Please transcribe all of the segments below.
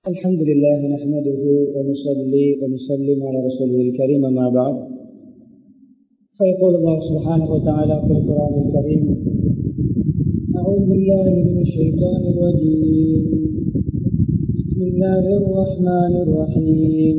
الحمد لله نحمده ونصلي ونسلم على رسوله الكريم ما بعد فيقول الله سبحانه وتعالى في القرآن الكريم أعوذ بالله من الشيطان الرجيم بسم الله الرحمن الرحيم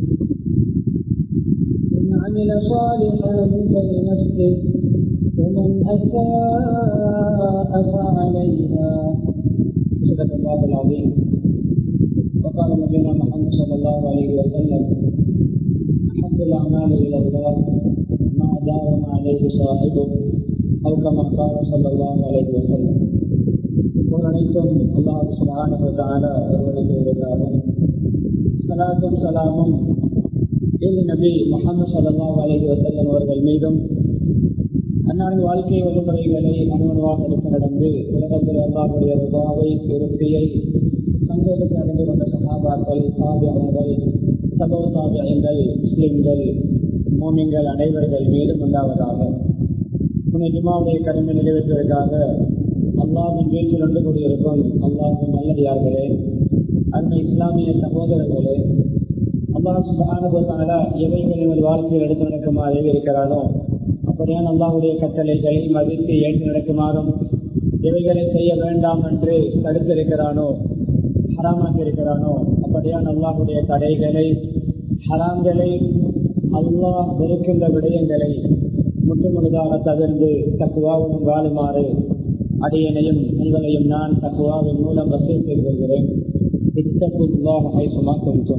من عمل صالحا فلنفسه ومن أساء فعليها صدق الله العظيم وقال نبينا محمد صلى الله عليه وسلم احب الاعمال الى الله ما داوم عليه صاحبه او كما قال صلى الله عليه وسلم அனைத்தும் அல்லாஹ் சுபான ஒருவனுக்கு உரித்தாகும் சலாத்தும் சலாமும் இது நபி முகமது சல்லாஹ் அலஹி வசல்லம் அவர்கள் மீதும் அன்னாரின் வாழ்க்கை வழிமுறைகளை அனுமதிவாக எடுத்து நடந்து உலகத்தில் அல்லாஹுடைய ருபாவை திருப்தியை சந்தோஷத்தை அடைந்து கொண்ட சகாபாக்கள் சாபியங்கள் சபோ சாபியங்கள் முஸ்லிம்கள் மோமியங்கள் அனைவர்கள் மீதும் உண்டாவதாக உன்னை ஜுமாவுடைய கடமை நிறைவேற்றுவதற்காக அல்லாவின் வீட்டில் ஒன்று கூடியிருக்கும் அல்லாஹின் நல்லடியார்களே அன்னை இஸ்லாமிய சகோதரர்களே அல்லாஹ் சுபானுபவத்தான எவைகள் எங்கள் வாழ்க்கையில் எடுத்து நடக்குமாறு இருக்கிறானோ அப்படியான அல்லாஹுடைய கட்டளைகளை மதித்து ஏற்று நடக்குமாறும் எவைகளை செய்ய வேண்டாம் என்று தடுத்திருக்கிறானோ ஹராமாக்கி இருக்கிறானோ அப்படியான அல்லாஹுடைய தடைகளை ஹராம்களை அல்லாஹ் வெறுக்கின்ற விடயங்களை முற்றுமுழுதாக தவிர்ந்து தக்குவாவுடன் வாழுமாறு அடியனையும் உங்களையும் நான் தக்குவாவின் மூலம் வசூல் கொள்கிறேன் இத்தகுவாக சுமா கொஞ்சம்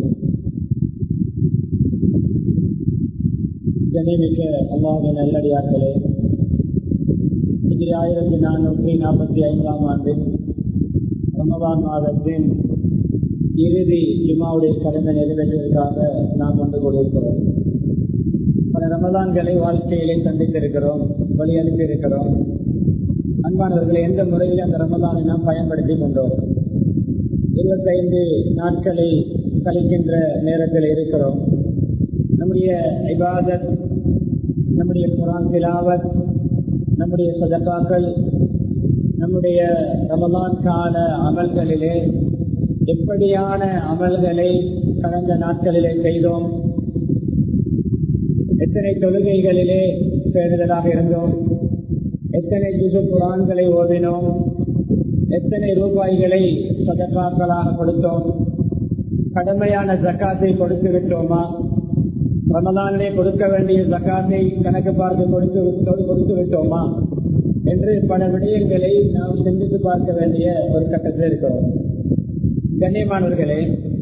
கணிமிக்க அல்லாஹின் நல்லடியார்களே இது ஆயிரத்தி நானூற்றி நாற்பத்தி ஐந்தாம் ஆண்டு ரமபான் மாதத்தின் இறுதி ஜுமாவுடைய கடமை நிறைவேற்றுவதற்காக நாம் வந்து கொண்டிருக்கிறோம் பல ரமதான்களை வாழ்க்கையிலே சந்தித்திருக்கிறோம் வழி அனுப்பியிருக்கிறோம் அன்பானவர்களை எந்த முறையில் அந்த ரமதானை நாம் பயன்படுத்தி கொண்டோம் இருபத்தைந்து நாட்களை கழிக்கின்ற நேரத்தில் இருக்கிறோம் நம்முடைய இபாதத் நம்முடைய குரான் திலாவத் நம்முடைய சதக்காக்கள் நம்முடைய ரமலான் கால அமல்களிலே எப்படியான அமல்களை கடந்த நாட்களிலே செய்தோம் எத்தனை தொழுகைகளிலே பேணுதலாக இருந்தோம் எத்தனை ஜுசு குரான்களை ஓதினோம் எத்தனை ரூபாய்களை சதக்காக்களாக கொடுத்தோம் கடமையான ஜக்காத்தை கொடுத்து விட்டோமா ரமலானிலே கொடுக்க வேண்டிய ஜக்காத்தை கணக்கு பார்த்து கொடுத்து கொடுத்து விட்டோமா என்று பல விடயங்களை நாம் சிந்தித்து பார்க்க வேண்டிய ஒரு கட்டத்தில் இருக்கிறோம் கண்ணியமானவர்களே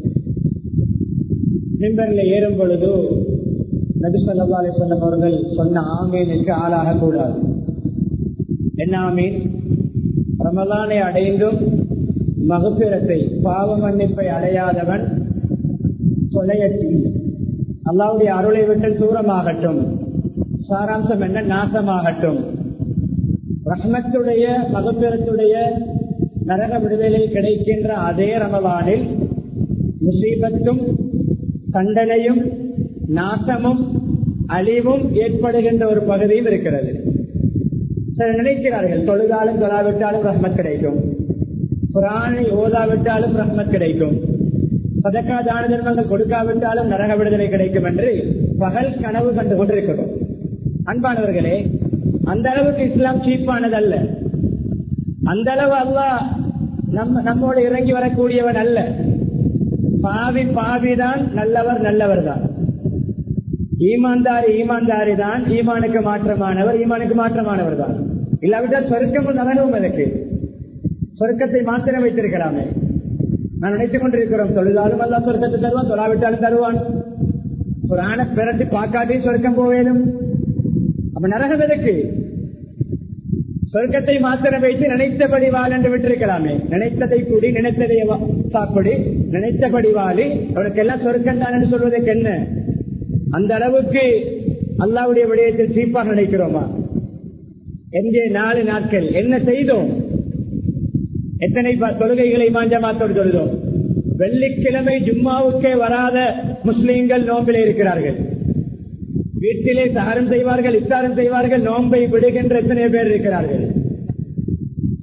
மிம்பரில் ஏறும் பொழுது நபிசல்லா அலிசல்லம் அவர்கள் சொன்ன ஆமீனுக்கு ஆளாக கூடாது என்ன ஆமீன் ரமலானை அடைந்தும் மகுப்பிரத்தை பாவ மன்னிப்பை அடையாதவன் கொலையற்றி அல்லாவுடைய அருளை விட்டு தூரமாகட்டும் சாராம்சம் என்ன நாசமாகட்டும் ரஹ்மத்துடைய மகப்பெருத்துடைய நரக விடுதலை கிடைக்கின்ற அதே ரமலானில் முசீபத்தும் தண்டனையும் நாசமும் அழிவும் ஏற்படுகின்ற ஒரு பகுதியும் இருக்கிறது சில நினைக்கிறார்கள் தொழுதாலும் தொழாவிட்டாலும் ரஹ்மத் கிடைக்கும் குரானை ஓதாவிட்டாலும் ரஹ்மத் கிடைக்கும் பதக்கா தான தர்மங்கள் கொடுக்காவிட்டாலும் நரக விடுதலை கிடைக்கும் என்று பகல் கனவு கண்டு கொண்டிருக்கிறோம் அன்பானவர்களே அந்த அளவுக்கு இஸ்லாம் சீப்பானது அல்ல அந்த அளவு அல்லா நம்ம நம்மோடு இறங்கி வரக்கூடியவன் அல்ல பாவி பாவிதான் நல்லவர் நல்லவர் தான் ஈமான்தாரி ஈமான்தாரி தான் ஈமானுக்கு மாற்றமானவர் ஈமானுக்கு மாற்றமானவர் தான் இல்லாவிட்டால் சொருக்கமும் நரகமும் அதற்கு சொருக்கத்தை மாத்திரம் வைத்திருக்கலாமே நான் நினைத்துக் கொண்டிருக்கிறோம் தொழுதாலும் அல்லா சொர்க்கத்தை தருவான் தொழாவிட்டாலும் தருவான் ஒரு ஆணை பிறந்து பார்க்காதே சொர்க்கம் போவேலும் அப்ப நரகம் எதற்கு சொர்க்கத்தை மாத்திரம் வைத்து நினைத்தபடி வாழ் என்று விட்டிருக்கலாமே நினைத்ததை கூடி நினைத்ததை சாப்பிடு நினைத்தபடி வாழி அவனுக்கு எல்லாம் சொர்க்கம் தான் என்று சொல்வதற்கு என்ன அந்த அளவுக்கு அல்லாவுடைய விடயத்தில் சீப்பாக நினைக்கிறோமா எங்கே நாலு நாட்கள் என்ன செய்தோம் எத்தனை தொழுகைகளை மாஞ்சமாத்தோடு தொழுதோம் வெள்ளிக்கிழமை ஜும்மாவுக்கே வராத முஸ்லீம்கள் நோம்பில் இருக்கிறார்கள் வீட்டிலே சகரம் செய்வார்கள் இத்தாரம் செய்வார்கள் நோன்பை விடுகின்ற எத்தனை பேர் இருக்கிறார்கள்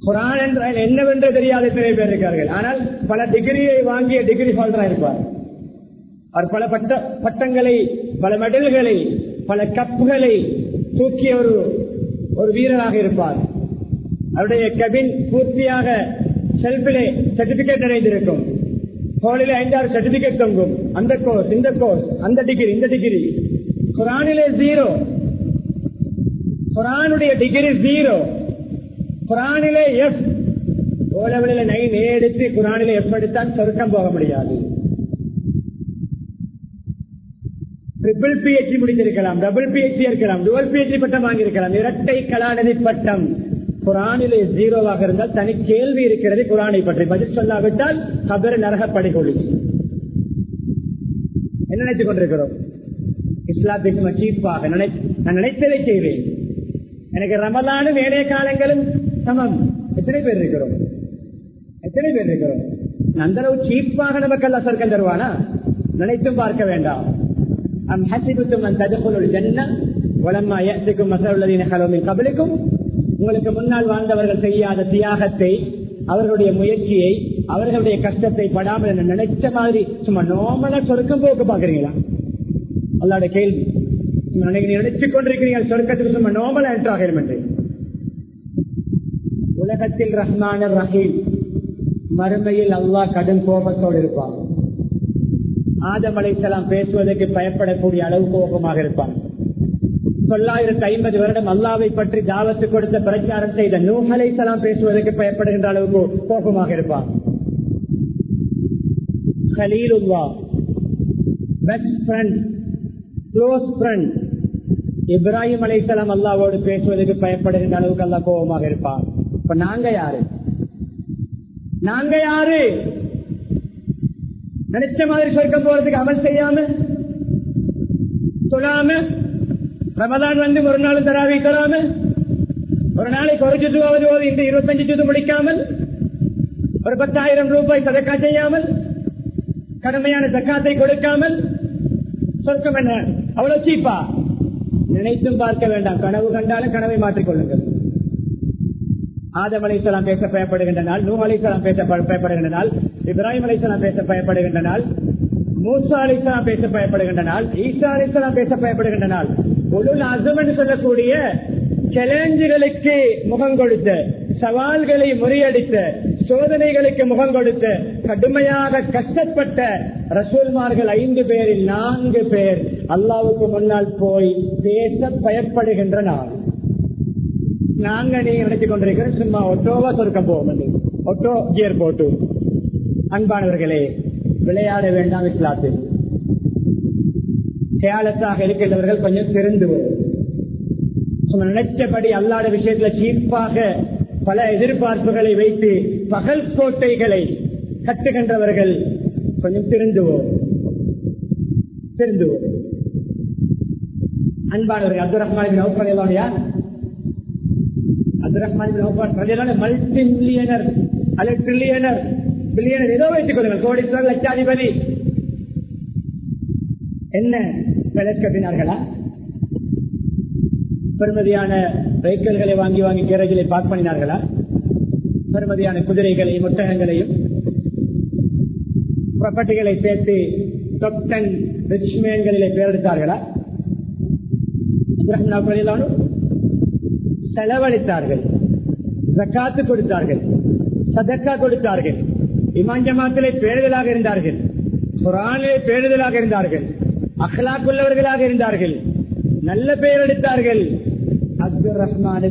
குரான் என்றால் என்னவென்று தெரியாத எத்தனை பேர் இருக்கார்கள் ஆனால் பல டிகிரியை வாங்கிய டிகிரி ஹோல்டரா இருப்பார் அவர் பல பட்ட பட்டங்களை பல மெடல்களை பல கப்புகளை தூக்கிய ஒரு ஒரு வீரராக இருப்பார் அவருடைய கபின் பூர்த்தியாக செல்ஃபிலே சர்டிபிகேட் நிறைந்திருக்கும் ஹோலிலே ஐந்தாறு சர்டிபிகேட் தொங்கும் அந்த கோர்ஸ் இந்த கோர்ஸ் அந்த டிகிரி இந்த டிகிரி குரானிலே ஜீரோ குரானுடைய டிகிரி ஜீரோ குரானிலே எஃப் ஓலவெளியில நைன் எடுத்து குரானிலே எஃப் எடுத்தால் சொருக்கம் போக முடியாது ட்ரிபிள் பிஹெச்டி முடித்திருக்கலாம் டபுள் பிஹெச்டி இருக்கலாம் டுவல் பிஹெச்டி பட்டம் வாங்கியிருக்கலாம் இரட்டை கலாநிதி பட்டம் குரானிலே ஜீரோவாக இருந்தால் தனி கேள்வி இருக்கிறது குரானை பற்றி பதில் சொல்லாவிட்டால் கபர் நரகப்படைகொழி என்ன நினைத்துக் கொண்டிருக்கிறோம் இஸ்லாத்துக்கு சீப்பாக நான் நினைத்ததை செய்வேன் எனக்கு ரமலானும் ஏனைய காலங்களும் சமம் எத்தனை பேர் இருக்கிறோம் எத்தனை பேர் இருக்கிறோம் அந்த அளவு சீப்பாக நமக்கு அல்ல சொர்க்கம் தருவானா நினைத்தும் பார்க்க வேண்டாம் அம் ஹசிபுத்தும் அன் ததுகுலுல் ஜன்ன வலம்மா யஅதிக்கும் மஸலுல்லதீன கலவு மின் கப்லிக்கும் உங்களுக்கு முன்னால் வாழ்ந்தவர்கள் செய்யாத தியாகத்தை அவர்களுடைய முயற்சியை அவர்களுடைய கஷ்டத்தை படாமல் என்ன நினைச்ச மாதிரி சும்மா நோமலா சொருக்கம் போக்கு பாக்குறீங்களா அல்லாட கேள்வி நீங்க நினைச்சுக் கொண்டிருக்கிறீர்கள் சொர்க்கத்துக்கு சும்மா நோமலா என்றாகிறோம் என்று உலகத்தில் ரஹ்மான ரஹீம் மறுமையில் அல்லாஹ் கடும் கோபத்தோடு இருப்பான் ஆதம் அலைசலாம் பேசுவதற்கு பயப்படக்கூடிய அளவு கோபமாக இருப்பான் தொள்ளாயிரத்தி ஐம்பது வருடம் அல்லாவை பற்றி தாவத்து கொடுத்த பிரச்சாரம் செய்த நூஹ் அலைசலாம் பேசுவதற்கு பயப்படுகின்ற அளவுக்கு கோபமாக இருப்பான் ஹலீலுல்லா பெஸ்ட் ஃப்ரெண்ட் க்ளோஸ் ஃப்ரெண்ட் இப்ராஹிம் அலைசலாம் அல்லாவோடு பேசுவதற்கு பயப்படுகின்ற அளவுக்கு அல்லா கோபமாக இருப்பான் இப்ப நாங்க யாரு நாங்க யாரு நினைச்ச மாதிரி சொர்க்கம் போறதுக்கு அமல் செய்யாம சொல்லாம ரமதான் வந்து ஒரு நாள் தராவி தராம ஒரு நாளைக்கு ஒரு சுத்துவாவது போது இந்த இருபத்தஞ்சு சுத்து முடிக்காமல் ஒரு பத்தாயிரம் ரூபாய் சதக்கா செய்யாமல் கடுமையான சக்காத்தை கொடுக்காமல் சொர்க்கம் என்ன அவ்வளவு சீப்பா நினைத்தும் பார்க்க வேண்டாம் கனவு கண்டாலும் கனவை மாற்றிக்கொள்ளுங்கள் ஆதம் அலிசலாம் பேச பயப்படுகின்ற நாள் நூ அலிசலாம் பேச பயப்படுகின்ற நாள் இப்ராஹிம் அலிசலாம் பேச பயப்படுகின்ற நாள் மூசா அலிசலாம் பேச பயப்படுகின்ற நாள் ஈசா அலிசலாம் பேச பயப்படுகின்ற நாள் ஒரு அசம் என்று சொல்லக்கூடிய சேலஞ்சுகளுக்கு முகம் கொடுத்த சவால்களை முறியடித்த சோதனைகளுக்கு முகம் கொடுத்த கடுமையாக கஷ்டப்பட்ட ரசூல்மார்கள் ஐந்து பேரில் நான்கு பேர் அல்லாவுக்கு முன்னால் போய் பேச பயப்படுகின்ற நாள் நாங்க நீங்க நினைச்சு கொண்டிருக்கிற சும்மா ஒட்டோவா சொருக்க போவோம் ஒட்டோ கியர் போட்டு அன்பானவர்களே விளையாட வேண்டாம் இஸ்லாத்தில் கேலத்தாக இருக்கின்றவர்கள் கொஞ்சம் திறந்து சும்மா நினைச்சபடி அல்லாத விஷயத்துல சீப்பாக பல எதிர்பார்ப்புகளை வைத்து பகல் கோட்டைகளை கட்டுகின்றவர்கள் கொஞ்சம் திருந்துவோம் திருந்துவோம் அன்பானவர்கள் அப்துல் ரஹ்மான் நௌஃபர் யார் அப்துல் ரஹ்மான் மல்டி மில்லியனர் அல்லது ட்ரில்லியனர் பில்லியனர் ஏதோ வைத்துக் கொள்ளுங்கள் கோடீஸ்வரர் லட்சாதிபதி என்ன விலை கட்டினார்களா பெருமதியான வெஹிக்கிள்களை வாங்கி வாங்கி கேரேஜிலே பார்க் பண்ணினார்களா பெருமதியான குதிரைகளையும் ஒட்டகங்களையும் ப்ராப்பர்ட்டிகளை சேர்த்து டாப் டென் ரிச்மேன்களிலே பேரெடுத்தார்களா செலவழித்தார்கள் ஜக்காத்து கொடுத்தார்கள் சதக்கா கொடுத்தார்கள் இமான் ஜமாத்திலே பேருதலாக இருந்தார்கள் குரானிலே பேருதலாக இருந்தார்கள் அஹ்லாக்குள்ளவர்களாக இருந்தார்கள் நல்ல பெயர் எடுத்தார்கள் அப்துல் ரஹ்மான்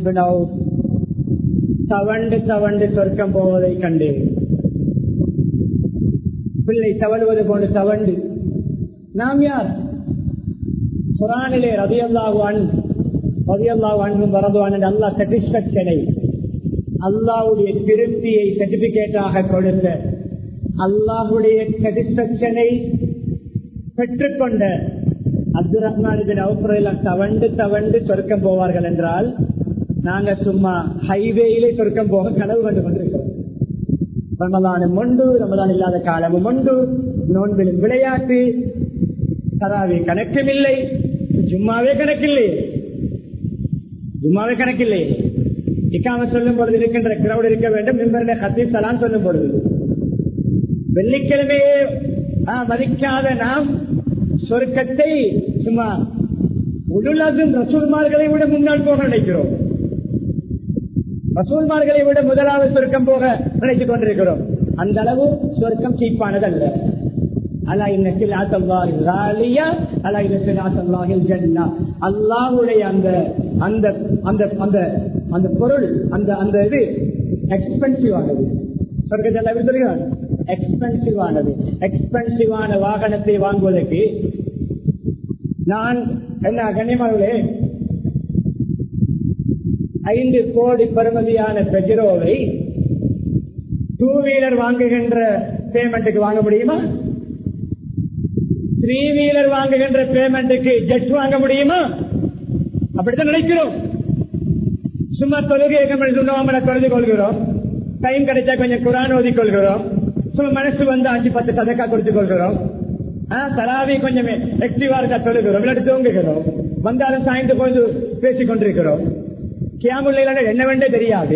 தவண்டு தவண்டு சொர்க்கம் போவதை கண்டேன் பிள்ளை தவழுவது போன்று தவண்டு நாம் யார் குரானிலே ரதியல்லாவான் ரதியல்லாவான் வரதுவான் அல்லா சாட்டிஸ்பேக்ஷனை அல்லாவுடைய திருப்தியை சர்டிபிகேட்டாக கொடுத்த அல்லாஹுடைய சாட்டிஸ்பேக்ஷனை பெற்றுக்கொண்ட அப்துல் ரஹ்மான் அவுப்புறையெல்லாம் தவண்டு தவண்டு சொர்க்கம் போவார்கள் என்றால் நாங்க சும்மா ஹைவேயிலே சொர்க்கம் போக கனவு கண்டு கொண்டிருக்கிறோம் ரமதானும் உண்டு ரமதான் இல்லாத காலமும் உண்டு நோன்பிலும் விளையாட்டு தராவி கணக்கில்லை ஜும்மாவே கணக்கில்லை ஜும்மாவே கணக்கில்லை இக்காம சொல்லும் பொழுது இருக்கின்ற கிரௌட் இருக்க வேண்டும் மிம்பரில் ஹத்தீப் சலான் சொல்லும் பொழுது வெள்ளிக்கிழமையே ஆ, மதிக்காத நாம் சொர்க்கத்தை சும்மா உடுலதும் ரசூல்மார்களை விட முன்னால் போக நினைக்கிறோம் ரசூல்மார்களை விட முதலாவது சொர்க்கம் போக நினைத்துக் கொண்டிருக்கிறோம் அந்த அளவு சொர்க்கம் சீப்பானதல்ல அலா இன்ன சிலாத்தல்லாஹி ராலியா அலா இன்ன சிலாத்தல்லாஹில் ஜன்னா அல்லாஹ்வுடைய அந்த அந்த அந்த அந்த அந்த பொருள் அந்த அந்த இது எக்ஸ்பென்சிவ் ஆனது சொர்க்கத்தில் எப்படி சொல்லுகிறார் எக்ஸ்பென்சிவ் ஆனது எக்ஸ்பென்சிவான வாகனத்தை வாங்குவதற்கு நான் என்ன கண்ணியமானே ஐந்து கோடி பெறுமதியான பெஜரோவை டூ வீலர் வாங்குகின்ற பேமெண்ட்டுக்கு வாங்க முடியுமா த்ரீ வீலர் வாங்குகின்ற பேமெண்ட்டுக்கு ஜெட் வாங்க முடியுமா அப்படித்தான் நினைக்கிறோம் சும்மா தொழுகை சொன்னோம் தொழுது கொள்கிறோம் டைம் கிடைச்சா கொஞ்சம் குரான் ஓதி கொள்கிறோம் சும்மா மனசு வந்து அஞ்சு பத்து சதக்கா கொடுத்துக் கொள்கிறோம் ஆ, தராவி கொஞ்சம் எக்டிவா இருக்கா தொழுகிறோம் இல்லாட்டி தூங்குகிறோம் வந்தாலும் சாய்ந்து போது பேசிக் கொண்டிருக்கிறோம் கியாமுல்ல என்னவென்றே தெரியாது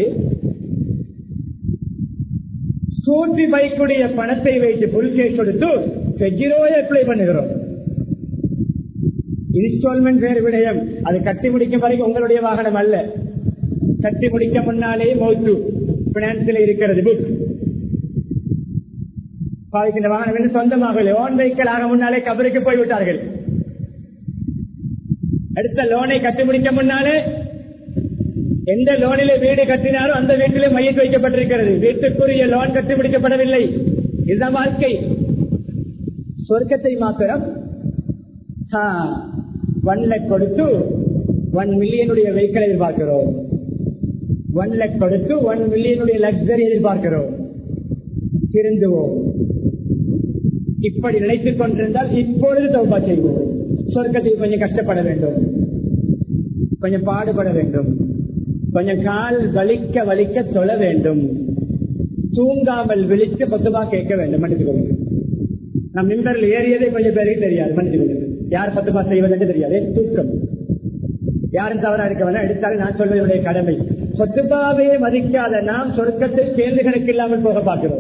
ஸ்கூட்டி பைக்குடைய பணத்தை வைத்து புல்கை கொடுத்து பெஜிரோவை அப்ளை பண்ணுகிறோம் இன்ஸ்டால்மெண்ட் வேறு விடயம் அது கட்டி முடிக்கும் வரைக்கும் உங்களுடைய வாகனம் அல்ல கட்டி முடிக்க முன்னாலே மௌத்து பினான்சில் இருக்கிறது புக் பாதிக்கின்ற வாகனம் என்று சொந்தமாக ஓன் வெஹிக்கிள் ஆக முன்னாலே கபருக்கு போய்விட்டார்கள் அடுத்த லோனை கட்டி முடிக்க முன்னாலே எந்த லோனிலே வீடு கட்டினாரோ அந்த வீட்டிலே மையத்து வைக்கப்பட்டிருக்கிறது வீட்டுக்குரிய லோன் கட்டி முடிக்கப்படவில்லை இதுதான் வாழ்க்கை சொர்க்கத்தை மாத்திரம் ஒன் லேக் கொடுத்து ஒன் மில்லியனுடைய வெஹிக்கிள் எதிர்பார்க்கிறோம் ஒன் லேக் கொடுத்து ஒன் மில்லியனுடைய லக்ஸரி எதிர்பார்க்கிறோம் திருந்துவோம் இப்படி நினைத்துக் கொண்டிருந்தால் இப்பொழுது தௌபா செய்வோம் சொர்க்கத்தில் கொஞ்சம் கஷ்டப்பட வேண்டும் கொஞ்சம் பாடுபட வேண்டும் கொஞ்சம் கால் வலிக்க வலிக்க தொழ வேண்டும் தூங்காமல் விழித்து பத்துமா கேட்க வேண்டும் மன்னித்துக் கொள்ளுங்க நம் மின்பரில் ஏறியதே கொஞ்சம் பேருக்கு தெரியாது மன்னித்துக் கொள்ளுங்க யார் பத்துமா செய்வது என்று தெரியாது தூக்கம் யாரும் தவறா இருக்க வேணா எடுத்தாலும் நான் சொல்வதனுடைய கடமை சொத்துப்பாவே மதிக்காத நாம் சொர்க்கத்தில் கேள்வி கணக்கு இல்லாமல் போக பார்க்கிறோம்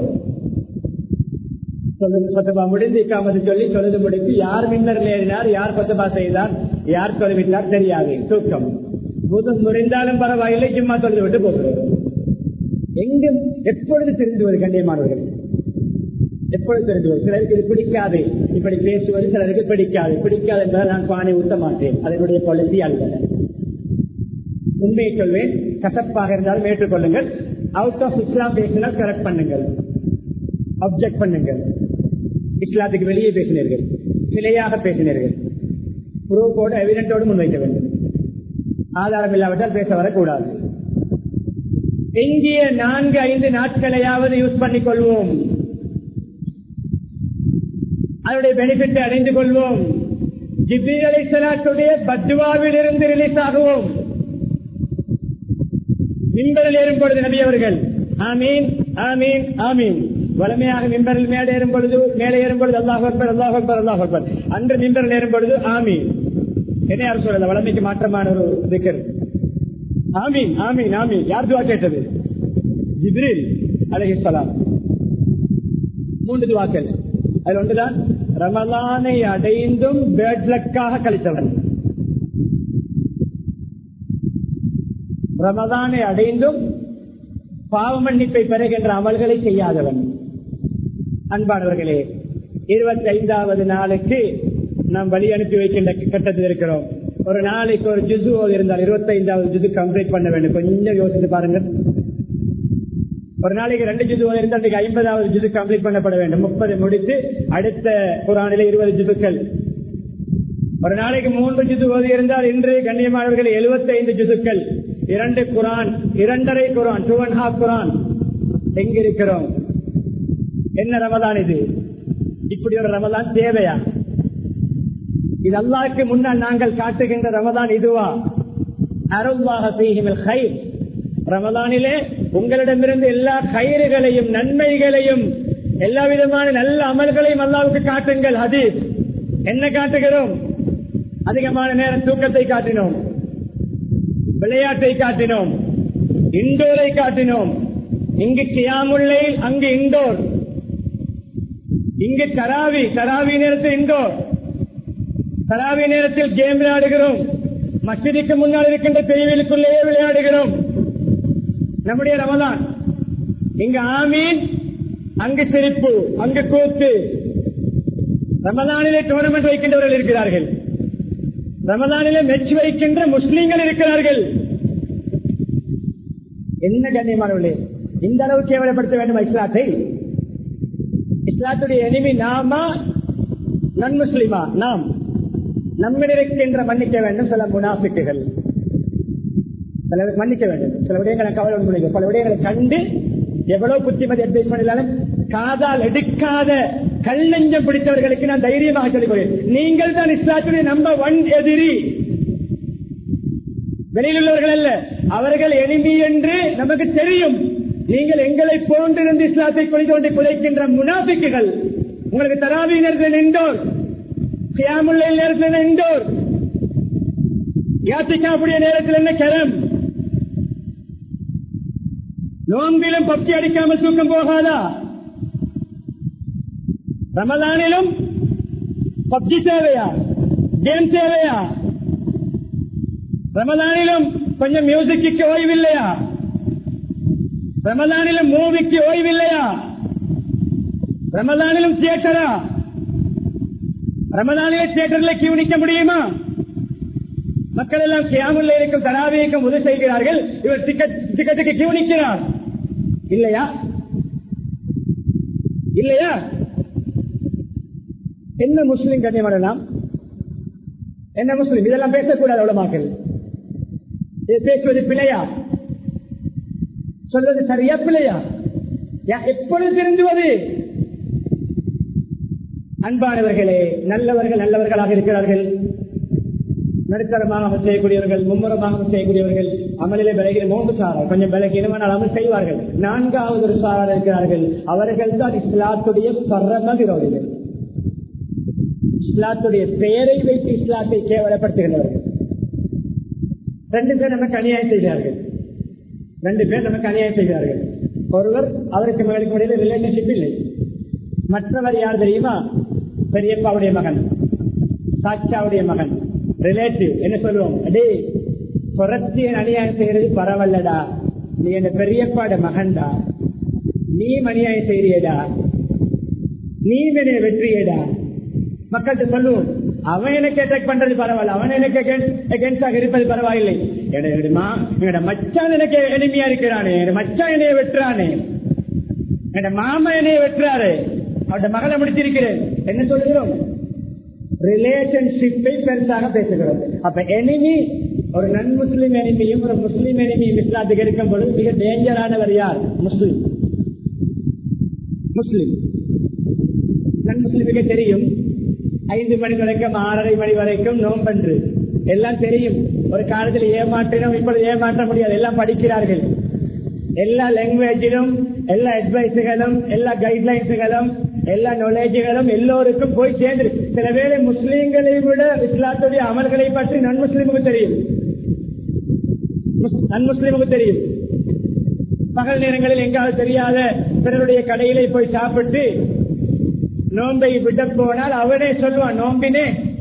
சொத்துப்பா முடிந்து இக்காமது சொல்லி சொல்லுது முடித்து யார் மின்னரில் ஏறினார் யார் பத்துப்பா செய்தார் யார் தொலைவிட்டார் தெரியாது தூக்கம் புதம் முறிந்தாலும் பரவாயில்லை சும்மா தொழுது விட்டு போகிறோம் எங்கும் எப்பொழுது தெரிந்துவது கண்ணியமானவர்கள் எப்பொழுது தெரிந்துவது சிலருக்கு இது பிடிக்காது இப்படி பேசுவது சிலருக்கு பிடிக்காது பிடிக்காது என்பதால் நான் பானை ஊட்ட மாட்டேன் அதனுடைய பாலிசி அல்ல உண்மையை சொல்வேன் கசப்பாக இருந்தாலும் ஏற்றுக்கொள்ளுங்கள் அவுட் ஆஃப் இஸ்லாம் பேசினால் கரெக்ட் பண்ணுங்கள் அப்செக்ட் பண்ணுங்கள் இஸ்லாத்துக்கு வெளியே பேசினீர்கள் சிலையாக பேசினீர்கள் ப்ரூஃபோடு எவிடென்டோடு முன்வைக்க வேண்டும் ஆதாரம் இல்லாவிட்டால் பேச வரக்கூடாது எங்கிய நான்கு ஐந்து நாட்களையாவது யூஸ் பண்ணிக் கொள்வோம் அதனுடைய பெனிஃபிட்டை அடைந்து கொள்வோம் ஜிபீர் அலை சலாத்துடைய பத்வாவில் இருந்து ரிலீஸ் ஆகுவோம் மின்பரில் ஏறும் பொழுது நபி அவர்கள் ஆமீன் ஆமீன் ஆமீன் வளமையாக மின்பரில் மேலே ஏறும் பொழுது மேலே ஏறும் பொழுது அல்லாஹ் அக்பர் அல்லாஹ் அக்பர் அல்லாஹ் அக்பர் அன்று மின்பரில் ஏறும் பொழுது ஆமீன் என்ன யார் சொல்லல வளமைக்கு மாற்றமான ஒரு திக்கர் ஆமீன் ஆமீன் ஆமீன் யார் துவா கேட்டது ஜிப்ரில் அலஹிஸ்லாம் மூன்று துவாக்கள் அதில் ஒன்றுதான் ரமலானை அடைந்தும் பேட் லக்காக கழித்தவன் ரமதானை அடைந்தும் பாவ மன்னிப்பை பெறுகின்ற அமல்களை செய்யாதவன் அன்பானவர்களே இருபத்தி ஐந்தாவது நாளுக்கு நாம் வழி அனுப்பி வைக்கின்ற கட்டத்தில் இருக்கிறோம் ஒரு நாளைக்கு ஒரு ஜுசு இருந்தால் இருபத்தி ஐந்தாவது ஜுசு கம்ப்ளீட் பண்ண வேண்டும் கொஞ்சம் யோசித்து பாருங்கள் ஒரு நாளைக்கு ரெண்டு ஜுது இருந்தால் இன்றைக்கு ஐம்பதாவது ஜுது கம்ப்ளீட் பண்ணப்பட வேண்டும் முப்பது முடித்து அடுத்த குரானில இருபது ஜுதுக்கள் ஒரு நாளைக்கு மூன்று ஜுது ஓதி இருந்தால் இன்று கண்ணியமானவர்கள் எழுபத்தி ஐந்து ஜுதுக்கள் இரண்டு குரான் இரண்டரை குரான் டூ அண்ட் ஹாஃப் குரான் எங்கிருக்கிறோம் என்ன ரமதான் இது இப்படி ஒரு ரமதான் தேவையா இது அல்லாவுக்கு முன்னால் நாங்கள் காட்டுகின்ற ரமதான் இதுவா அருள்வாக செய்கின்ற கை ரமதானிலே உங்களிடமிருந்து எல்லா கயிறுகளையும் நன்மைகளையும் எல்லா விதமான நல்ல அமல்களையும் அல்லாவுக்கு காட்டுங்கள் அது என்ன காட்டுகிறோம் அதிகமான நேரம் தூக்கத்தை காட்டினோம் விளையாட்டை காட்டினோம் இண்டோரை காட்டினோம் இங்கு கியாமுல்லை அங்கு இண்டோர் இங்கு தராவி தராவி நேரத்தில் இண்டோர் தராவி நேரத்தில் கேம் விளையாடுகிறோம் மசிதிக்கு முன்னால் இருக்கின்ற தெருவிலுக்குள்ளேயே விளையாடுகிறோம் நம்முடைய ரமதான் இங்கு ஆமீன் அங்கு சிரிப்பு அங்கு கூத்து ரமதானிலே டோர்னமெண்ட் வைக்கின்றவர்கள் இருக்கிறார்கள் ரமதானிலே மெச் வைக்கின்ற முஸ்லீம்கள் இருக்கிறார்கள் என்ன கண்ணியமானவர்களே இந்த அளவு கேவலப்படுத்த வேண்டும் இஸ்லாத்தை இஸ்லாத்துடைய எனிமி நாமா நன் முஸ்லிமா நாம் நம்மில் இருக்கின்ற மன்னிக்க வேண்டும் சில முனாஃபிக்குகள் சில மன்னிக்க வேண்டும் சில விடயங்களை கவலை முடியும் பல விடயங்களை கண்டு எவ்வளவு புத்திமதி அட்வைஸ் பண்ணினாலும் காதால் எடுக்காத கல்லஞ்சம் பிடித்தவர்களுக்கு நான் தைரியமாக சொல்லிக் நீங்கள் தான் இஸ்லாத்துடைய நம்பர் ஒன் எதிரி வெளியில் உள்ளவர்கள் அல்ல அவர்கள் எளிமை என்று நமக்கு தெரியும் நீங்கள் எங்களை போன்றிருந்து இஸ்லாத்தை கொண்டு கொண்டு குலைக்கின்ற முனாபிக்குகள் உங்களுக்கு தராவி நேரத்தில் நின்றோர் சியாமுல்லை நேரத்தில் நின்றோர் யாத்திக்காவுடைய நேரத்தில் என்ன கரம் நோம்பிலும் பப்தி அடிக்காமல் தூக்கம் போகாதா ரமலானிலும் பப்ஜி தேவையா கேம் தேவையா ரமலானிலும் கொஞ்சம் மியூசிக்கு ஓய்வில்லையா ரமலானிலும் மூவிக்கு ஓய்வில்லையா ரமலானிலும் தியேட்டரா ரமலானிலே தியேட்டர்ல கியூ நிக்க முடியுமா மக்கள் எல்லாம் கியாமுல்ல இருக்கும் தராவியக்கும் உதவி செய்கிறார்கள் இவர் டிக்கெட் டிக்கெட்டுக்கு கியூ நிற்கிறார் இல்லையா இல்லையா என்ன முஸ்லிம் கண்ணியமானலாம் என்ன முஸ்லிம் இதெல்லாம் பேசக்கூடாது உலமாக்கள் இது பேசுவது பிழையா சொல்வது சரியா பிழையா எப்பொழுது திருந்துவது அன்பானவர்களே நல்லவர்கள் நல்லவர்களாக இருக்கிறார்கள் நடுத்தரமாக செய்யக்கூடியவர்கள் மும்முரமாக செய்யக்கூடியவர்கள் அமலிலே விலகிற மூன்று சாரார் கொஞ்சம் விலகினவனால் அமல் செய்வார்கள் நான்காவது ஒரு சாரார் இருக்கிறார்கள் அவர்கள் தான் இஸ்லாத்துடைய பரம விரோதிகள் இஸ்லாத்துடைய பெயரை வைத்து இஸ்லாத்தை கேவலப்படுத்துகின்றவர்கள் ரெண்டு பேர் நமக்கு அநியாயம் செய்கிறார்கள் ரெண்டு பேர் நமக்கு அநியாயம் செய்கிறார்கள் ஒருவர் அவருக்கு மகளுக்கு இடையில ரிலேஷன்ஷிப் இல்லை மற்றவர் யார் தெரியுமா பெரியப்பாவுடைய மகன் சாட்சாவுடைய மகன் ரிலேட்டிவ் என்ன சொல்லுவோம் அடே புரட்சி அநியாயம் செய்யறது பரவாயில்லடா நீ என்ன பெரியப்பாட மகன்டா நீ அநியாயம் செய்யறியடா நீ என்னை வெற்றியடா மக்கள்கிட்ட சொல்லுவோம் அவன் எனக்கு அட்டாக் பண்றது பரவாயில்ல அவன் எனக்கு அகேன்ஸ்டாக இருப்பது பரவாயில்லை என்னோட மச்சான் எனக்கு எளிமையா இருக்கிறானே என் மச்சான் என்னைய வெட்டுறானே என் மாமா என்னைய வெட்டுறாரு அவருடைய மகளை முடிச்சிருக்கிறேன் என்ன சொல்லுகிறோம் ரிலேஷன்ஷிப்பை பெருசாக பேசுகிறோம் அப்ப எனிமி ஒரு நன் முஸ்லிம் எனிமியும் ஒரு முஸ்லிம் எனிமியும் இஸ்லாத்துக்கு இருக்கும் பொழுது மிக டேஞ்சரானவர் யார் முஸ்லிம் முஸ்லிம் நன் முஸ்லிமுக்கு தெரியும் ஐந்து மணி வரைக்கும் ஆறரை மணி வரைக்கும் நோம்பன்று எல்லாம் தெரியும் ஒரு காலத்தில் ஏமாற்றினோம் இப்பொழுது ஏமாற்ற முடியாது எல்லாம் படிக்கிறார்கள் எல்லா லாங்குவேஜிலும் எல்லா அட்வைஸுகளும் எல்லா கைட்லைன்ஸுகளும் எல்லா நாலேஜுகளும் எல்லோருக்கும் போய் சேர்ந்து சில வேளை முஸ்லீம்களை விட இஸ்லாத்துடைய அமல்களை பற்றி நன் முஸ்லீமுக்கு தெரியும் நன் முஸ்லீமுக்கு தெரியும் பகல் நேரங்களில் எங்காவது தெரியாத பிறருடைய கடையிலே போய் சாப்பிட்டு நோம்பை விட போனால் அவனே சொல்லுவான் நோம்பினே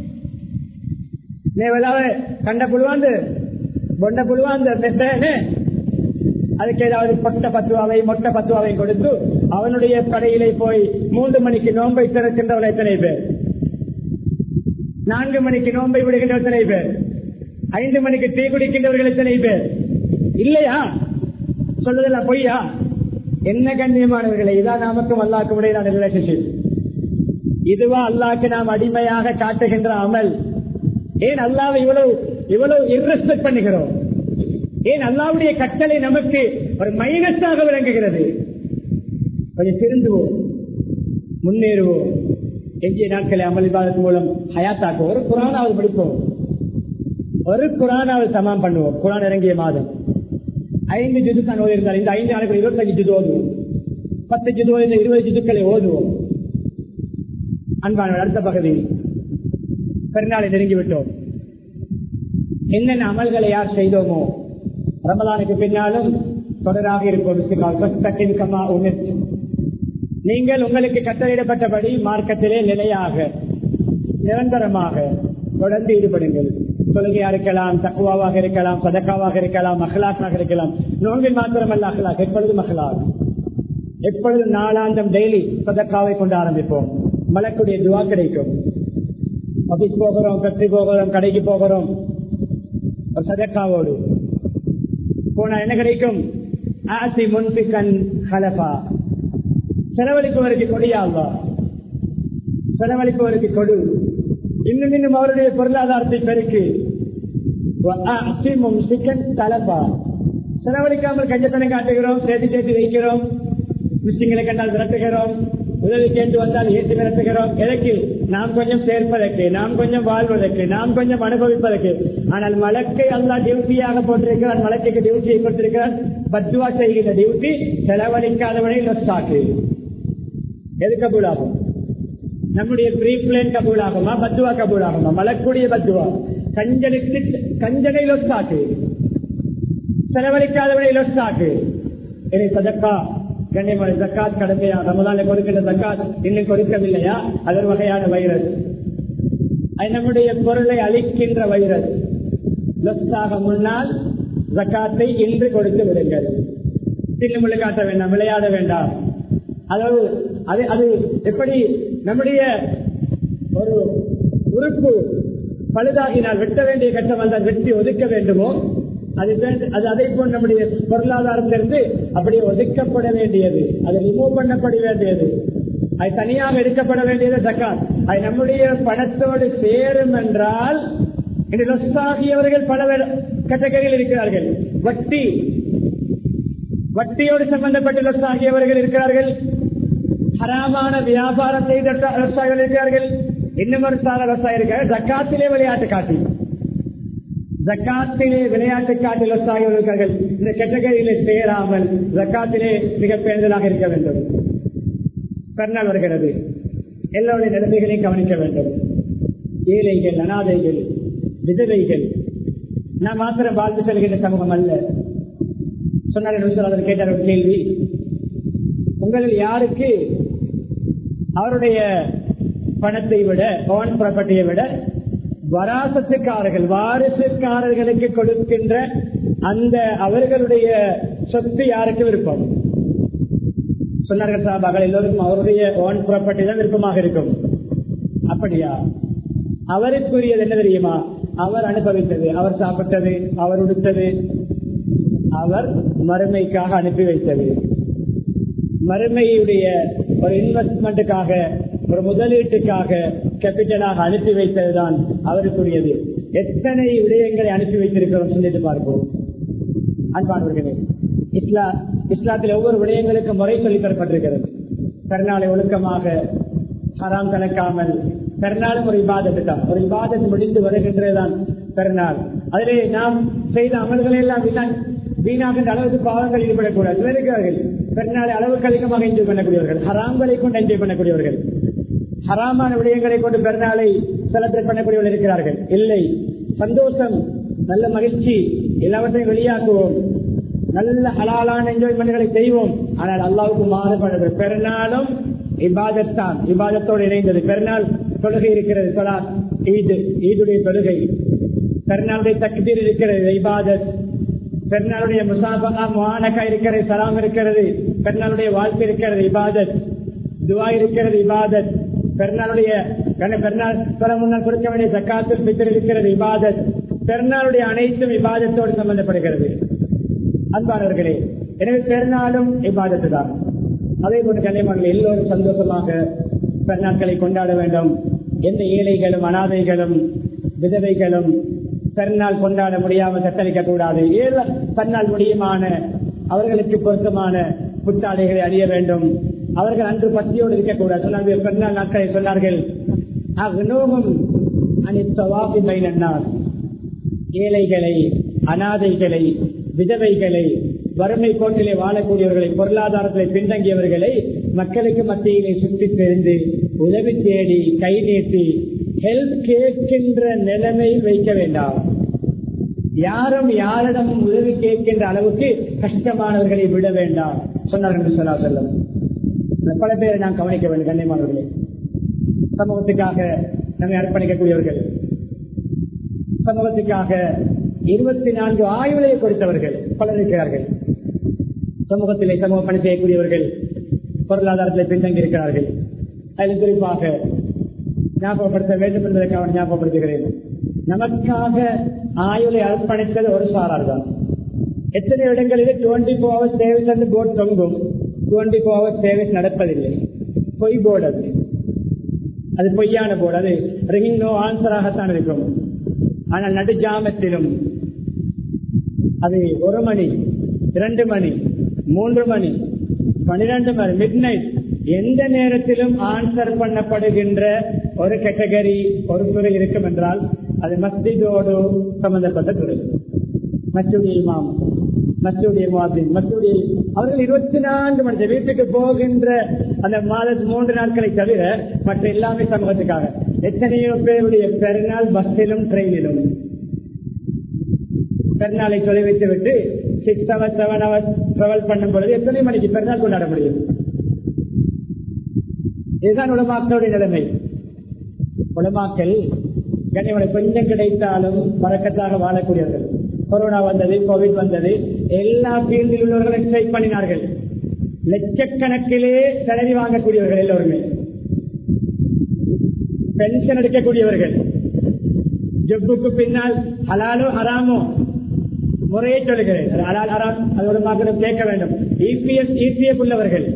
நேவலாவ கண்ட புழுவாந்து பொண்ட புழுவாந்து மெத்தனே அதுக்கு ஏதாவது பொட்ட பத்துவாவை மொட்டை பத்துவாவை கொடுத்து அவனுடைய கடையிலே போய் மூன்று மணிக்கு நோன்பை திறக்கின்றவர்கள் எத்தனை பேர் நான்கு மணிக்கு நோன்பை விடுகின்ற எத்தனை பேர் ஐந்து மணிக்கு டீ குடிக்கின்றவர்கள் எத்தனை பேர் இல்லையா சொல்லுதெல்லாம் பொய்யா என்ன கண்ணியமானவர்களை இதான் நமக்கும் அல்லாக்கும் இடையிலான ரிலேஷன்ஷிப் இதுவா அல்லாக்கு நாம் அடிமையாக காட்டுகின்ற அமல் ஏன் அல்லாவை இவ்வளவு இவ்வளவு இர்ரெஸ்பெக்ட் பண்ணுகிறோம் ஏன் அல்லாவுடைய கட்டளை நமக்கு ஒரு மைனஸாக விளங்குகிறது கொஞ்சம் திருந்துவோம் முன்னேறுவோம் எஞ்சிய நாட்களை அமளிபாதத்தின் மூலம் ஹயாத்தாக்குவோம் ஒரு குரானாவது படிப்போம் ஒரு குரானாவது சமான் பண்ணுவோம் குரான் இறங்கிய மாதம் ஐந்து ஜுதுக்கான் ஓதிருந்தால் இந்த ஐந்து நாளுக்கு இருபத்தஞ்சு ஜுது ஓதுவோம் பத்து ஜுது ஓதிந்த இருபது ஜுதுக்களை ஓதுவோம் அன்பான அடுத்த பகுதி பெருநாளை நெருங்கிவிட்டோம் என்னென்ன அமல்களை யார் செய்தோமோ ரமலானுக்கு பின்னாலும் தொடராக இருப்போம் நீங்கள் உங்களுக்கு கட்டளையிடப்பட்டபடி மார்க்கத்திலே நிலையாக நிரந்தரமாக தொடர்ந்து ஈடுபடுங்கள் தொழுகையா இருக்கலாம் தக்குவாவாக இருக்கலாம் சதக்காவாக இருக்கலாம் மகளாக்காக இருக்கலாம் நோன்பில் மாத்திரமல்ல அகலாக் எப்பொழுதும் அகலாக் எப்பொழுதும் நாளாந்தம் டெய்லி சதக்காவை கொண்டு ஆரம்பிப்போம் மலக்குடைய துவா கிடைக்கும் ஆபீஸ் போகிறோம் கட்சி போகிறோம் கடைக்கு போகிறோம் ஒரு சதக்காவோடு போனா என்ன கிடைக்கும் ஆசி முன்பிக்கன் ஹலபா செலவழிப்பவருக்கு கொடியாவா செலவழிப்பவருக்கு கொடு இன்னும் இன்னும் அவருடைய பொருளாதாரத்தை பெருக்கு சிக்கன் தலப்பா செலவழிக்காமல் கஞ்சத்தனை காட்டுகிறோம் சேர்த்து சேர்த்து வைக்கிறோம் முஸ்லிம்களை கண்டால் விரட்டுகிறோம் உதவி கேட்டு வந்தால் ஏற்று விரட்டுகிறோம் எதற்கு நாம் கொஞ்சம் சேர்ப்பதற்கு நாம் கொஞ்சம் வாழ்வதற்கு நாம் கொஞ்சம் அனுபவிப்பதற்கு ஆனால் மலக்கை அல்லா டியூட்டியாக போட்டிருக்கிறார் மலக்கைக்கு டியூட்டியை கொடுத்திருக்கிறார் பத்துவா செய்கிற டியூட்டி செலவழிக்காதவனை லொஸ்டாக்கு எது கபூலாகும் நம்முடைய ப்ரீ பிளேன் கபூலாகுமா பத்துவா கபூலாகுமா மலக்கூடிய பத்துவா கஞ்சனுக்கு கஞ்சனை லொஸ்டாக்கு செலவழிக்காதவனை லொஸ்டாக்கு இதை சதக்கா கண்ணியமான ஜக்காத் கடமையா ரமதான கொடுக்கின்ற ஜக்காத் இன்னும் கொடுக்கவில்லையா அது ஒரு வகையான வைரஸ் அது நம்முடைய பொருளை அழிக்கின்ற வைரஸ் லொஸ்டாக முன்னால் ஜக்காத்தை இன்று கொடுத்து விடுங்கள் தில்லுமுள்ளு காட்ட வேண்டாம் விளையாட வேண்டாம் அதாவது அது அது எப்படி நம்முடைய ஒரு உறுப்பு பழுதாகினால் வெட்ட வேண்டிய கட்டம் வந்தால் வெட்டி ஒதுக்க வேண்டுமோ அது அது அதை போல் நம்முடைய பொருளாதாரத்திலிருந்து அப்படியே ஒதுக்கப்பட வேண்டியது அது ரிமூவ் பண்ணப்பட வேண்டியது அது தனியாக எடுக்கப்பட வேண்டியது ஜக்காத் அது நம்முடைய பணத்தோடு சேரும் என்றால் இன்று லொஸ்டாகியவர்கள் பல கட்டகரியில் இருக்கிறார்கள் வட்டி வட்டியோடு சம்பந்தப்பட்ட லொஸ்டாகியவர்கள் இருக்கிறார்கள் ஹராமான வியாபாரம் செய்த விவசாயிகள் இருக்கிறார்கள் இன்னும் ஒரு சார விவசாயம் இருக்கிறார் ஜக்காத்திலே விளையாட்டு காட்டி ஜக்காத்திலே விளையாட்டு காட்டில் விவசாயிகள் இருக்கிறார்கள் இந்த கேட்டகரியிலே சேராமல் ஜக்காத்திலே மிக பேருந்தலாக இருக்க வேண்டும் கர்நாள் வருகிறது எல்லோருடைய நிலைமைகளையும் கவனிக்க வேண்டும் ஏழைகள் அனாதைகள் விதவைகள் நான் மாத்திரம் வாழ்ந்து செல்கின்ற சமூகம் அல்ல சொன்னார் கேட்டார் ஒரு கேள்வி உங்களில் யாருக்கு அவருடைய பணத்தை விட ஓன் ப்ராப்பர்ட்டியை விட வராசத்துக்காரர்கள் வாரிசுக்காரர்களுக்கு கொடுக்கின்ற அந்த அவர்களுடைய சொத்து யாருக்கு விருப்பம் சொன்னார்கள் சாபாக்கள் எல்லோருக்கும் அவருடைய ஓன் ப்ராப்பர்ட்டி தான் விருப்பமாக இருக்கும் அப்படியா அவருக்குரியது என்ன தெரியுமா அவர் அனுபவித்தது அவர் சாப்பிட்டது அவர் உடுத்தது அவர் மறுமைக்காக அனுப்பி வைத்தது மறுமையுடைய ஒரு இன்வெஸ்ட்மெண்ட்டுக்காக ஒரு முதலீட்டுக்காக கேபிட்டலாக அனுப்பி வைத்ததுதான் அவருக்குரியது எத்தனை விடயங்களை அனுப்பி வைத்திருக்கிறோம் சிந்தித்து பார்ப்போம் அன்பானவர்களே இஸ்லா இஸ்லாத்தில் ஒவ்வொரு விடயங்களுக்கும் முறை சொல்லி தரப்பட்டிருக்கிறது கருணாலை ஒழுக்கமாக ஹராம் கணக்காமல் பெருநாளும் ஒரு இபாதத்து தான் ஒரு இபாதத்து முடிந்து வருகின்றதுதான் பெருநாள் அதிலே நாம் செய்த அமல்களை எல்லாம் வீணாகின்ற அளவுக்கு பாவங்கள் ஈடுபடக்கூடாது இருக்கிறார்கள் பெருநாளை அளவுக்கு அதிகமாக என்ஜாய் பண்ணக்கூடியவர்கள் ஹராம்களை கொண்டு என்ஜாய் பண்ணக்கூடியவர்கள் ஹராமான விடயங்களை கொண்டு பெருநாளை செலிப்ரேட் பண்ணக்கூடியவர்கள் இருக்கிறார்கள் இல்லை சந்தோஷம் நல்ல மகிழ்ச்சி எல்லாவற்றையும் வெளியாக்குவோம் நல்ல ஹலாலான என்ஜாய்மெண்ட்களை செய்வோம் ஆனால் அல்லாவுக்கு மாறுபடுது பெருநாளும் இபாதத்தான் இபாதத்தோடு இணைந்தது பெருநாள் தொழுகை இருக்கிறது சொலா ஈது ஈதுடைய தொழுகை பெருநாளுடைய தக்தீர் இருக்கிறது இபாதத் பெருநாளுடைய முசாபகா முவானக்கா இருக்கிறது சலாம் இருக்கிறது பெருநாளுடைய வாழ்க்கை இருக்கிறது இபாதத் துவா இருக்கிறது இபாதத் பெருநாளுடைய பெருநாள் சொல்ல முன்னால் கொடுக்க வேண்டிய சக்காத்து பித்தர் இருக்கிறது இபாதத் பெருநாளுடைய அனைத்தும் இபாதத்தோடு சம்பந்தப்படுகிறது அன்பானவர்களே எனவே பெருநாளும் இபாதத்து தான் அதே போன்று கலைமகள் எல்லோரும் சந்தோஷமாக பெருநாட்களை கொண்டாட வேண்டும் எந்த ஏழைகளும் அனாதைகளும் விதவைகளும் பெருநாள் கொண்டாட முடியாமல் தத்தளிக்க கூடாது ஏழு தன்னால் முடியுமான அவர்களுக்கு பொருத்தமான புத்தாடைகளை அணிய வேண்டும் அவர்கள் அன்று பத்தியோடு இருக்கக்கூடாது சொன்னார்கள் பெருநாள் நாட்களை சொன்னார்கள் ஏழைகளை அனாதைகளை விதவைகளை வறுமை கோட்டிலே வாழக்கூடியவர்களை பொருளாதாரத்திலே பின்தங்கியவர்களை மக்களுக்கு மத்தியிலே சுற்றி தெரிந்து உதவி தேடி கை நீட்டி ஹெல்ப் கேட்கின்ற நிலைமை வைக்க வேண்டாம் யாரும் யாரிடம் உதவி கேட்கின்ற அளவுக்கு கஷ்டமானவர்களை விட வேண்டாம் சொன்னார்கள் சொல்லா செல்லம் பல பேரை நாம் கவனிக்க வேண்டும் கண்ணியமானவர்களே சமூகத்துக்காக நம்மை அர்ப்பணிக்கக்கூடியவர்கள் சமூகத்துக்காக இருபத்தி நான்கு ஆயுளை கொடுத்தவர்கள் பலர் இருக்கிறார்கள் சமூகத்திலே சமூக பணி செய்யக்கூடியவர்கள் பொருளாதாரத்தில் பின்தங்கி இருக்கிறார்கள் அதில் குறிப்பாக ஞாபகப்படுத்த வேண்டும் என்பதற்காக ஞாபகப்படுத்துகிறேன் நமக்காக ஆயுளை அர்ப்பணித்தது ஒரு சாரார் தான் எத்தனை இடங்களில் டுவெண்டி ஃபோர் ஹவர்ஸ் சேவைஸ் என்று போர்டு தொங்கும் டுவெண்டி ஃபோர் ஹவர்ஸ் சேவைஸ் நடப்பதில்லை பொய் போர்டு அது அது பொய்யான போர்டு அது ரிங்கிங் நோ ஆன்சராகத்தான் இருக்கும் ஆனால் நடுஜாமத்திலும் அது ஒரு மணி இரண்டு மணி மூன்று மணி பனிரெண்டு மணி மிட் நைட் எந்த நேரத்திலும் ஆன்சர் பண்ணப்படுகின்ற ஒரு கேட்டகரி ஒரு துறை இருக்கும் என்றால் அது மஸ்ஜிதோடு சம்பந்தப்பட்ட துறை மசூதி இமாம் மசூடைய மாதிரி மசூடைய அவர்கள் இருபத்தி நான்கு மணி வீட்டுக்கு போகின்ற அந்த மாத மூன்று நாட்களை தவிர மற்ற எல்லாமே சமூகத்துக்காக எத்தனையோ பேருடைய பெருநாள் பஸ்ஸிலும் ட்ரெயினிலும் பெருநாளை தொலை வைத்து விட்டு six hour seven hour travel பண்ணும் பொழுது எத்தனை மணிக்கு பெருநாள் கொண்டாட முடியும் இதுதான் உலமாக்களுடைய நிலைமை உலமாக்கள் கனிமனை கொஞ்சம் கிடைத்தாலும் வழக்கத்தாக வாழக்கூடியவர்கள் கொரோனா வந்தது கோவிட் வந்தது எல்லா ஃபீல்டில் உள்ளவர்களும் எக்ஸைட் பண்ணினார்கள் லட்சக்கணக்கிலே செலவி வாங்கக்கூடியவர்கள் எல்லோருமே பென்ஷன் எடுக்கக்கூடியவர்கள் ஜப்புக்கு பின்னால் ஹலாலோ ஹராமோ முறையை சொல்லுகிறேன் ஹலால் ஹராம் அதோட மக்களும் கேட்க வேண்டும் இபிஎஸ் இபிஎஃப் உள்ளவர்கள்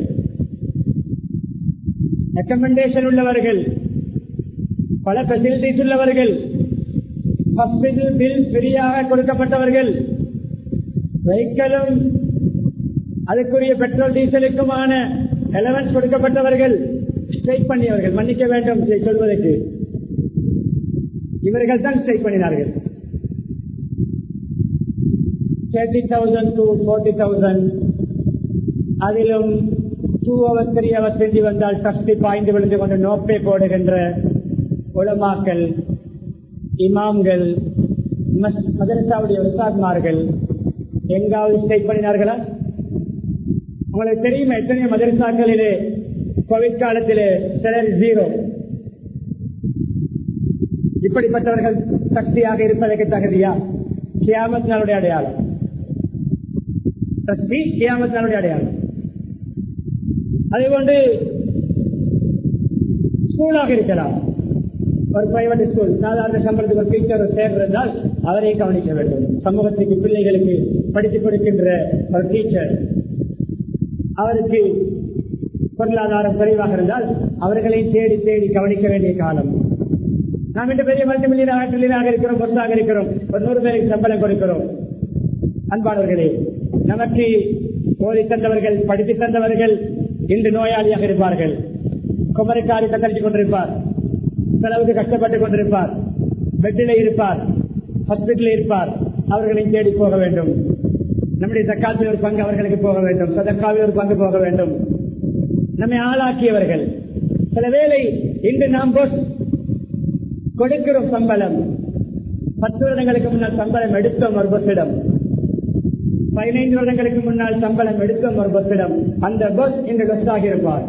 ரெக்கமெண்டேஷன் உள்ளவர்கள் பல பெசிலிட்டிஸ் உள்ளவர்கள் ஹாஸ்பிட்டல் பில் ஃப்ரீயாக கொடுக்கப்பட்டவர்கள் வெஹிக்கலும் அதுக்குரிய பெட்ரோல் டீசலுக்குமான எலவன்ஸ் கொடுக்கப்பட்டவர்கள் ஸ்ட்ரைக் பண்ணியவர்கள் மன்னிக்க வேண்டும் சொல்வதற்கு இவர்கள் தான் ஸ்ட்ரைக் பண்ணினார்கள் thirty thousand to forty thousand அதிலும் டூ ஹவர்ஸ் த்ரீ ஹவர்ஸ் செஞ்சு வந்தால் சக்தி பாய்ந்து விழுந்து கொண்டு நோப்பை போடுகின்ற உலமாக்கள் இமாம்கள் மதரசாவுடைய உஸ்தாத்மார்கள் எங்காவது ஸ்ட்ரைக் பண்ணினார்களா உங்களுக்கு தெரியுமா எத்தனையோ மதரசாக்களிலே கோவிட் காலத்திலே சிலர் ஜீரோ இப்படிப்பட்டவர்கள் சக்தியாக இருப்பதற்கு தகுதியா கியாமத் நாளுடைய அடையாளம் சக்தி கியாமத் நாளுடைய அடையாளம் அதுகொண்டு ஸ்கூலாக இருக்கலாம் ஒரு பிரைவேட் ஸ்கூல் சாதாரண சம்பளத்துக்கு ஒரு டீச்சர் சேர்ந்திருந்தால் அவரை கவனிக்க வேண்டும் சமூகத்துக்கு பிள்ளைகளுக்கு படித்துக் கொடுக்கின்ற ஒரு டீச்சர் அவருக்கு பொருளாதாரம் குறைவாக இருந்தால் அவர்களை தேடி தேடி கவனிக்க வேண்டிய காலம் நாம் இன்று பெரிய மல்டி மில்லியனாக ட்ரில்லியனாக இருக்கிறோம் பொருளாக இருக்கிறோம் ஒரு நூறு பேருக்கு சம்பளம் கொடுக்கிறோம் அன்பானவர்களே நமக்கு ஓதி தந்தவர்கள் படித்து தந்தவர்கள் இன்று நோயாளியாக இருப்பார்கள் குமரிக்காரி தத்தளித்துக் கொண்டிருப்பார் செலவுக்கு கஷ்டப்பட்டுக் கொண்டிருப்பார் பெட்டிலே இருப்பார் ஹாஸ்பிட்டலில் இருப்பார் அவர்களை தேடி போக வேண்டும் நம்முடைய தக்காத்தில் ஒரு பங்கு அவர்களுக்கு போக வேண்டும் சதக்காவில் ஒரு பங்கு போக வேண்டும் நம்மை ஆளாக்கியவர்கள் சில வேளை இன்று நாம் கொடுக்கிறோம் சம்பளம் பத்து வருடங்களுக்கு முன்னால் சம்பளம் எடுத்தோம் ஒரு பஸ்ஸிடம் பதினைந்து வருடங்களுக்கு முன்னால் சம்பளம் எடுத்தோம் ஒரு பஸ்ஸிடம் அந்த பஸ் இன்று பஸ்ஸாக இருப்பார்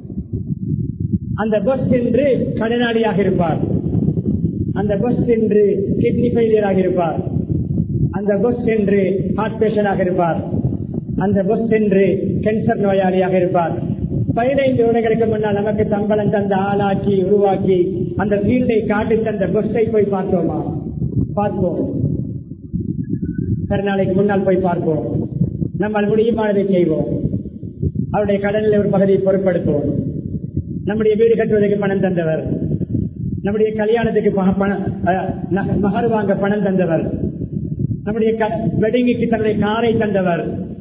அந்த பஸ் இன்று கடனாளியாக இருப்பார் அந்த பஸ் இன்று கிட்னி ஃபெயிலியராக இருப்பார் அந்த பஸ் என்று ஹார்ட் பேஷண்டாக இருப்பார் அந்த பஸ் என்று கேன்சர் நோயாளியாக இருப்பார் பதினைந்து வருடங்களுக்கு முன்னால் நமக்கு சம்பளம் தந்த ஆளாக்கி உருவாக்கி அந்த ஃபீல்டை காட்டி தந்த பஸ்ஸை போய் பார்த்தோமா பார்ப்போம் கருநாளைக்கு முன்னால் போய் பார்ப்போம் நம்மால் முடியுமானதை செய்வோம் அவருடைய கடனில் ஒரு பகுதியை பொருட்படுத்துவோம் நம்முடைய வீடு கட்டுவதற்கு பணம் தந்தவர் நம்முடைய கல்யாணத்துக்கு மகர் வாங்க பணம் தந்தவர் நம்முடைய வெடிங்குக்கு தன்னுடைய காரை தந்தவர்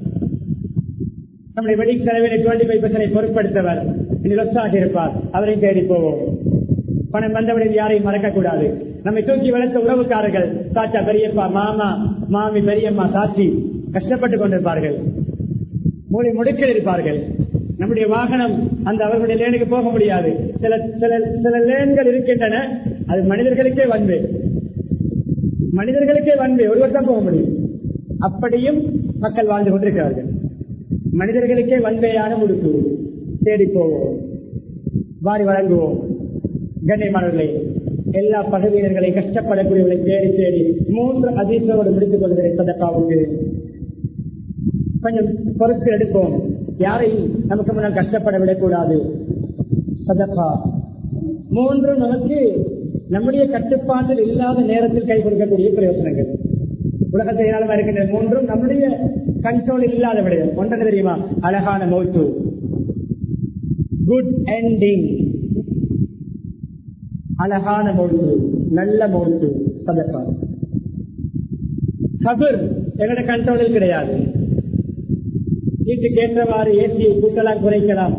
நம்முடைய வெடிங் செலவினை டுவெண்டி ஃபைவ் பர்சன்ட் பொருட்படுத்தவர் லொஸ்ஸாக இருப்பார் அவரை தேடி போவோம் பணம் வந்தவுடன் யாரையும் மறக்கக்கூடாது நம்மை தூக்கி வளர்த்த உறவுக்காரர்கள் சாச்சா பெரியப்பா மாமா மாமி பெரியம்மா சாட்சி கஷ்டப்பட்டுக் கொண்டிருப்பார்கள் மூளை முடுக்கில் இருப்பார்கள் நம்முடைய வாகனம் அந்த அவர்களுடைய லேனுக்கு போக முடியாது சில சில சில லேன்கள் இருக்கின்றன அது மனிதர்களுக்கே வந்து மனிதர்களுக்கே வன்மை ஒருவர் தான் போக முடியும் அப்படியும் மக்கள் வாழ்ந்து கொண்டிருக்கிறார்கள் மனிதர்களுக்கே வன்மையான முடுக்கு தேடி போவோம் வாரி வழங்குவோம் கண்ணியமானவர்களே எல்லா பதவியினர்களை கஷ்டப்படக்கூடியவர்களை தேடி தேடி மூன்று அதிசயோடு முடித்துக் கொள்கிறேன் சதக்காவுக்கு கொஞ்சம் பொறுத்து எடுப்போம் யாரையும் நமக்கு முன்னால் கஷ்டப்பட விடக்கூடாது சதக்கா மூன்று நமக்கு நம்முடைய கட்டுப்பாட்டில் இல்லாத நேரத்தில் கை கொடுக்கக்கூடிய பிரயோசனங்கள் உலகத்தை ஏராளமா இருக்கின்ற மூன்றும் நம்முடைய கண்ட்ரோல் இல்லாத விடயம் ஒன்றது தெரியுமா அழகான மௌத்து குட் என்டிங் அழகான மௌத்து நல்ல மௌத்து சதக்கா கபர் எங்களோட கண்ட்ரோலில் கிடையாது வீட்டுக்கு ஏற்றவாறு ஏசியை கூட்டலாம் குறைக்கலாம்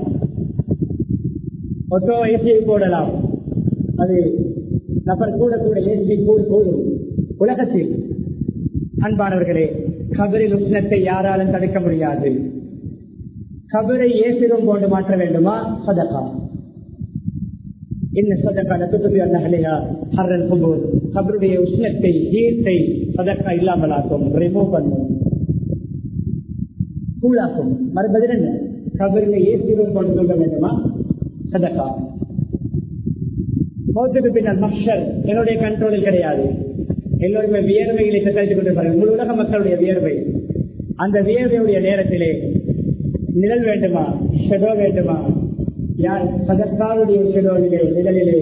ஒட்டோ ஏசியை போடலாம் அது நபர் கூட கூட ஏசி கூட கூடும் உலகத்தில் அன்பானவர்களே கபரில் உஷ்ணத்தை யாராலும் தடுக்க முடியாது கபரை ஏசிரும் போட்டு மாற்ற வேண்டுமா சதகா என்ன சதக்கா நத்துக்கு அண்ணகலையா ஹர்ரல் குபூர் கபருடைய உஷ்ணத்தை ஈர்த்தை சதக்கா இல்லாமலாக்கும் ரிமூவ் பண்ணும் கூழாக்கும் மறுபதில் என்ன கபரில் ஏசிரும் கொண்டு சொல்ல வேண்டுமா சதக்கா மௌத்துக்கு பின்னர் மக்ஷர் என்னுடைய கண்ட்ரோலில் கிடையாது எல்லோருமே வியர்வைகளை கழித்துக் கொண்டிருப்பார்கள் முழு உலக மக்களுடைய வியர்வை அந்த வியர்வையுடைய நேரத்திலே நிழல் வேண்டுமா ஷெடோ வேண்டுமா யார் சதக்காவுடைய ஷெடோவிலே நிழலிலே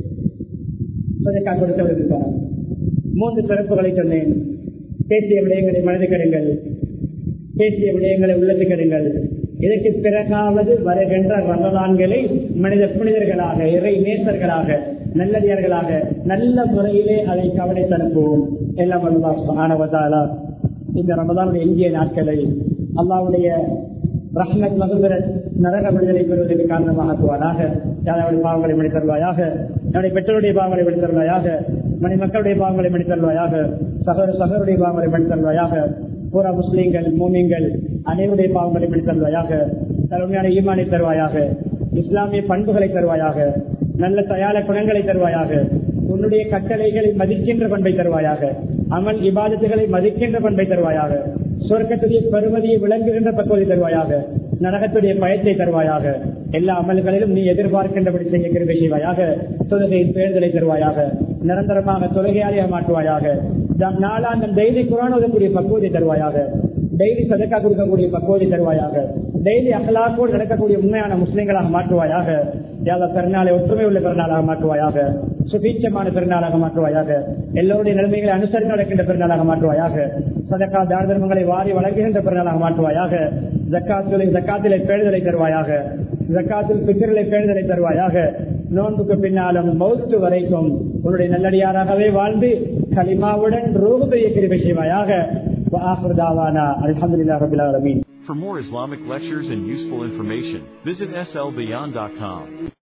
சதக்கா கொடுத்தவர் இருக்கார் மூன்று சிறப்புகளை சொன்னேன் பேசிய விடயங்களை மனதுக்கடுங்கள் பேசிய விடயங்களை உள்ளத்துக்கடுங்கள் இதற்கு பிறகாவது வருகின்ற ரமதான்களை மனித புனிதர்களாக இறை நேசர்களாக நல்லடியார்களாக நல்ல முறையிலே அதை கவனித்து அனுப்புவோம் எல்லாம் ஆனவதாலா இந்த ரமதானுடைய எஞ்சிய நாட்களை அல்லாவுடைய ரஹ்மத் மகுபரத் நரக விடுதலை பெறுவதற்கு காரணமாக்குவாராக யாராவது பாவங்களை மணி தருவாயாக என்னுடைய பெற்றோருடைய பாவங்களை மணி தருவாயாக மணி மக்களுடைய பாவங்களை மணி தருவாயாக சகோதர சகோதருடைய பாவங்களை மணி தருவாயாக பூரா முஸ்லீம்கள் மூமிங்கள் அனைவருடைய பாவங்களை மணி தருவாயாக தலைமையான ஈமானை தருவாயாக இஸ்லாமிய பண்புகளை தருவாயாக நல்ல தயார குணங்களை தருவாயாக உன்னுடைய கட்டளைகளை மதிக்கின்ற பண்பை தருவாயாக அமல் இபாதத்துகளை மதிக்கின்ற பண்பை தருவாயாக சொர்க்கத்துடைய பெருமதியை விளங்குகின்ற பக்குவதை தருவாயாக நரகத்துடைய பயத்தை தருவாயாக எல்லா அமல்களிலும் நீ எதிர்பார்க்கின்றபடி செய்ய கிருபை செய்வாயாக தொழுகையின் பேர்தலை தருவாயாக நிரந்தரமாக தொழுகையாளியாக மாற்றுவாயாக நாளாந்தம் டெய்லி குரான் ஓதக்கூடிய பக்குவதை தருவாயாக டெய்லி சதக்கா கொடுக்கக்கூடிய பக்குவதை தருவாயாக டெய்லி அகலாக்கோடு நடக்கக்கூடிய உண்மையான முஸ்லிம்களாக மாற்றுவாயாக யாத பெருநாளை ஒற்றுமை உள்ள பெருநாளாக மாற்றுவாயாக சுபீட்சமான பெருநாளாக மாற்றுவாயாக எல்லோருடைய நிலைமைகளை அனுசரித்து நடக்கின்ற பெருநாளாக மாற்றுவாயாக சதக்கா தான தர்மங்களை வாரி வழங்குகின்ற பெருநாளாக மாற்றுவாயாக ஜக்காத்துலை ஜக்காத்திலே பேணுதலை தருவாயாக ஜக்காத்தில் பிக்கர்களை பேணுதலை தருவாயாக நோன்புக்கு பின்னாலும் மௌத்து வரைக்கும் உன்னுடைய நல்லடியாராகவே வாழ்ந்து கலிமாவுடன் ரூபத்தைய கிருபை செய்வாயாக அலமதுல்லா ரபில் ஆலமீன் For more Islamic lectures and useful information, visit slbeyond.com.